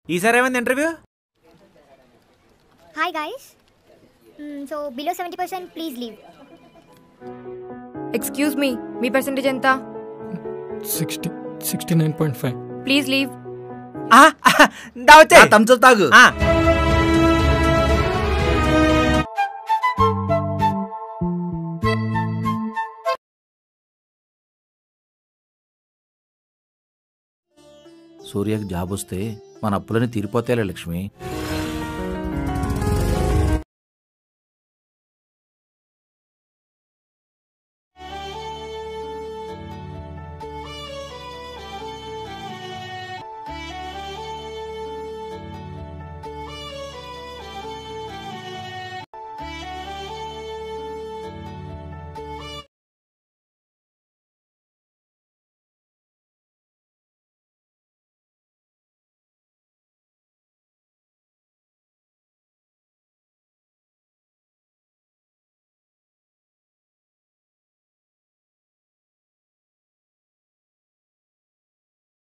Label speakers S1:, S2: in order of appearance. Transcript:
S1: ఈసారి ఏమైంది interview
S2: Hi guys. Mm, so below 70%, please leave.
S3: Excuse me మీ percentage ఎంత
S4: sixty sixty nine point five
S3: please leave
S1: దావచ్చే
S5: తమ్స్ తాగు సూర్యకి జాబ్ వస్తే మన అప్పులని తీరిపోతాయిలే లక్ష్మి